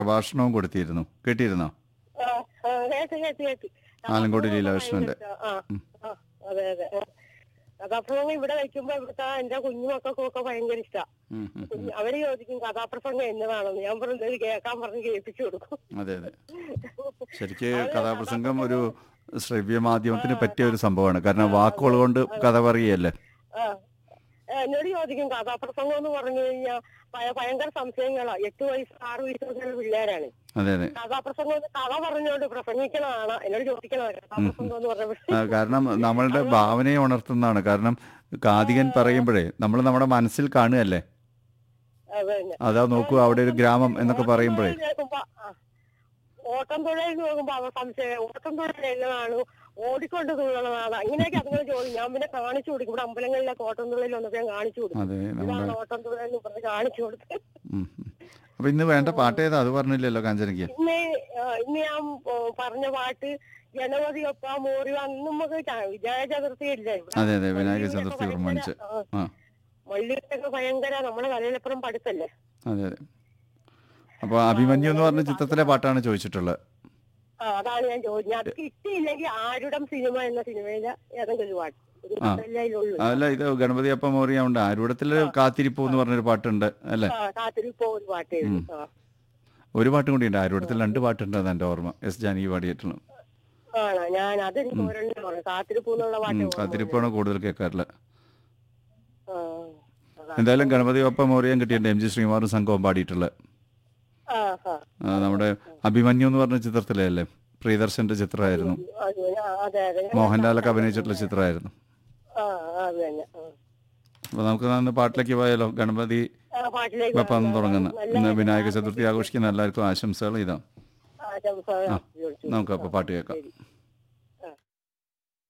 പ്രഭാഷണവും കൊടുത്തിരുന്നു കേട്ടിരുന്നോ ആ, ആ, കേട്ട് കേട്ട് കേട്ട് ആലങ്കോട് കഥാപ്രസംഗം ലീലാകൃഷ്ണന്റെ. ഭയങ്കര ഇഷ്ടാ. ആ, ആ, അതെ അതെ ആ. കഥാപ്രസംഗം ഇവിടെ വെക്കുമ്പോ ഇവിടുത്തെ എന്റെ കുഞ്ഞുമക്കൾക്കും ഒക്കെ ഭയങ്കര ഇഷ്ടാ ഉം, ഉം, ഉം. കുഞ്ഞ് അവര് ചോദിക്കും കഥാപ്രസംഗം എന്നതാണെന്ന് ഞാൻ പറഞ്ഞു "ഇത് കേൾക്കാൻ പറഞ്ഞ് കേൾപ്പിച്ചു കൊടുക്കും അതെ അതെ ശരിക്ക് കഥാപ്രസംഗം ഒരു ശ്രവ്യ മാധ്യമത്തിന് പറ്റിയ ഒരു സംഭവമാണ് കാരണം വാക്കുകൾ കൊണ്ട് കഥ പറയുകയല്ലേ ആ. എന്നോട് ചോദിക്കും കഥാപ്രസംഗം എന്ന് പറഞ്ഞു കഴിഞ്ഞാൽ ഭയങ്കര സംശയങ്ങളാ എട്ട് വയസ്സ് ആറ് വയസ്സൊക്കെയുള്ള പിള്ളേരാണ് അതെ അതെ കഥാപ്രസംഗം എന്ന് കഥ പറഞ്ഞുകൊണ്ട് പ്രസംഗിക്കണതാണ് എന്നോട് ചോദിക്കണത് കഥാപ്രസംഗം എന്ന് പറഞ്ഞപ്പോൾ ആ, കാരണം നമ്മളുടെ ഭാവനയെ ഉണർത്തുന്നതാണ് കാരണം കാതികൻ പറയുമ്പോഴേ നമ്മൾ നമ്മുടെ മനസ്സിൽ കാണുകയല്ലേ അത് തന്നെ അതാ നോക്കൂ അവിടെ ഒരു ഗ്രാമം എന്നൊക്കെ പറയുമ്പോഴേ ഓട്ടം തൊഴിൽ കേൾക്കുമ്പോ, ആ, ഓട്ടം തൊഴിൽ നോക്കുമ്പോ അവർ സംശയം ഓട്ടം തൊഴിൽ എന്നതാണ് ഓടിക്കൊണ്ട് തുള്ളണതാണ് അങ്ങനെയൊക്കെ അതുങ്ങൾ ചോദിക്കും ഞാൻ പിന്നെ കാണിച്ചു കൊടുക്കും ഇവിടെ അമ്പലങ്ങളിലൊക്കെ ഓട്ടം തൊഴിൽ വന്നപ്പോ ഞാൻ കാണിച്ചു കൊടുക്കും അതെ നമ്മുടെ ഇതാണ് ഓട്ടം തൊഴിൽ എന്ന് പറഞ്ഞ് കാണിച്ചു കൊടുത്ത് ഉം, ഉം. അപ്പൊ ഇന്ന് വേണ്ട പാട്ട് ഏതാ അത് പറഞ്ഞില്ലല്ലോ കാഞ്ചനയ്ക്ക് ഇന്ന് ആ, ഇന്ന് ഞാൻ ഓ, പറഞ്ഞ പാട്ട് ഗണപതി ഒപ്പ മോറി അന്ന് നമുക്ക് ച- വിജയ ചതുർത്ഥി ഇല്ലേ ഇവിടെ അതെ അതെ വിനായക മള്ളിയൂരൊക്കെ ചതുർത്ഥി ഭയങ്കര, പ്രമാണിച്ച് ആ, ആ മള്ളിയൂരൊക്കെ ഭയങ്കര നമ്മുടെ കലയിലപ്പുറം പഠിത്തല്ലേ അതെ അതെ അപ്പോൾ അഭിമന്യു എന്ന് പറഞ്ഞ ചിത്രത്തിലെ പാട്ടാണ് ചോദിച്ചിട്ടുള്ളത് ആ അതാണ് ഞാൻ ചോദിച്ചത് അത് കിട്ടിയില്ലെങ്കിൽ ആരുടം സിനിമ എന്ന സിനിമയിലെ ഏതെങ്കിലും ഒരു പാട്ട് ഒരു ആ. കഥയിലുള്ളൂ അതല്ല ഇത് ഗണപതി അപ്പം മോറിയുണ്ട് ആരൂടത്തിൽ കാത്തിരിപ്പു എന്ന് പറഞ്ഞൊരു പാട്ടുണ്ട് അല്ലേ ആ കാത്തിരിപ്പോ ഒരു പാട്ട് എഴുതി ആ ഒരു പാട്ടും കൂടി ഉണ്ട് ആരൂടത്തിൽ രണ്ട് പാട്ടുണ്ട് അത് എൻ്റെ ഓർമ്മ എസ് ജാനകി പാടിയിട്ടുള്ള ആണോ ഞാൻ അതെനിക്ക് ഒരെണ്ണം പറഞ്ഞു കാത്തിരിപ്പൂ എന്നുള്ള പാട്ട് ഓർമ്മ കാത്തിരിപ്പാണ് കൂടുതൽ കേൾക്കാറുള്ളത് ആ, അതാ. എന്തായാലും ഗണപതി ഒപ്പം മോറിയാൻ കിട്ടിയിട്ടുണ്ട് എം ജി ശ്രീകുമാറും സംഘവും പാടിയിട്ടുള്ളത് ആ ആ ആ, നമ്മുടെ അഭിമന്യു എന്ന് പറഞ്ഞ ചിത്രത്തിലെ അല്ലേ പ്രിയദർശന്റെ ചിത്രമായിരുന്നു അത് ആ, അതെ അതെ മോഹൻലാലൊക്കെ അഭിനയിച്ചിട്ടുള്ള ചിത്രമായിരുന്നു ആ അത് തന്നെ ആ. അപ്പൊ നമുക്ക് അന്ന് പാട്ടിലേക്ക് പോയാലോ ഗണപതി ആ പാട്ടിലേക്ക് വെപ്പം തുടങ്ങുന്ന നല്ല ഇന്ന് വിനായക ചതുർത്ഥി ആഘോഷിക്കുന്ന എല്ലാവർക്കും ആശംസകൾ ഇതാ ആശംസകൾ നമുക്ക് അപ്പോൾ പാട്ട് കേൾക്കാം ശരി.